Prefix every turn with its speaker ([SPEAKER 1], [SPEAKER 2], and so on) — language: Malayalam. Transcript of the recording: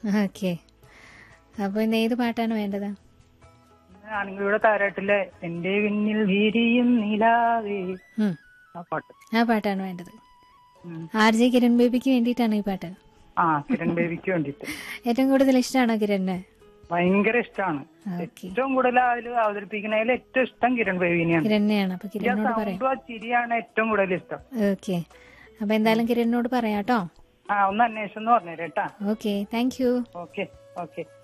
[SPEAKER 1] ഓക്കെ അപ്പൊ ഇന്ന് ഏത് പാട്ടാണ് വേണ്ടത്
[SPEAKER 2] ആണുങ്ങളുടെ താരാട്ടിലെ എന്റെ പിന്നിൽ വീരിയും നിലാവേ
[SPEAKER 1] ഉം,
[SPEAKER 2] ആ പാട്ട്
[SPEAKER 1] ആ പാട്ടാണ് വേണ്ടത്
[SPEAKER 2] ഉം.
[SPEAKER 1] ആർ ജെ കിരൺ ബേബിക്ക് വേണ്ടിയിട്ടാണ് ഈ പാട്ട്
[SPEAKER 2] ആ കിരൺ ബേബിക്ക് വേണ്ടിട്ട്
[SPEAKER 1] ഏറ്റവും കൂടുതൽ ഇഷ്ടമാണോ കിരണിന്
[SPEAKER 2] ഭയങ്കര ഇഷ്ടമാണ്
[SPEAKER 1] ഓക്കെ
[SPEAKER 2] ഏറ്റവും കൂടുതൽ അതിൽ അവതരിപ്പിക്കുന്നതിൽ ഏറ്റവും ഇഷ്ടം കിരൺ ബേബിനെയാണ്
[SPEAKER 1] കിരണിനെയാണ് അപ്പൊ
[SPEAKER 2] ഈ ആ
[SPEAKER 1] കിരണിനോട് പറയാം
[SPEAKER 2] സൗണ്ടും ആ ചിരിയാണ് ഏറ്റവും കൂടുതൽ ഇഷ്ടം
[SPEAKER 1] ഓക്കെ അപ്പൊ എന്തായാലും കിരണിനോട് പറയാം കേട്ടോ
[SPEAKER 2] ആ ഒന്ന് അന്വേഷണം എന്ന് പറഞ്ഞേരേട്ടാ
[SPEAKER 1] okay thank you
[SPEAKER 2] okay okay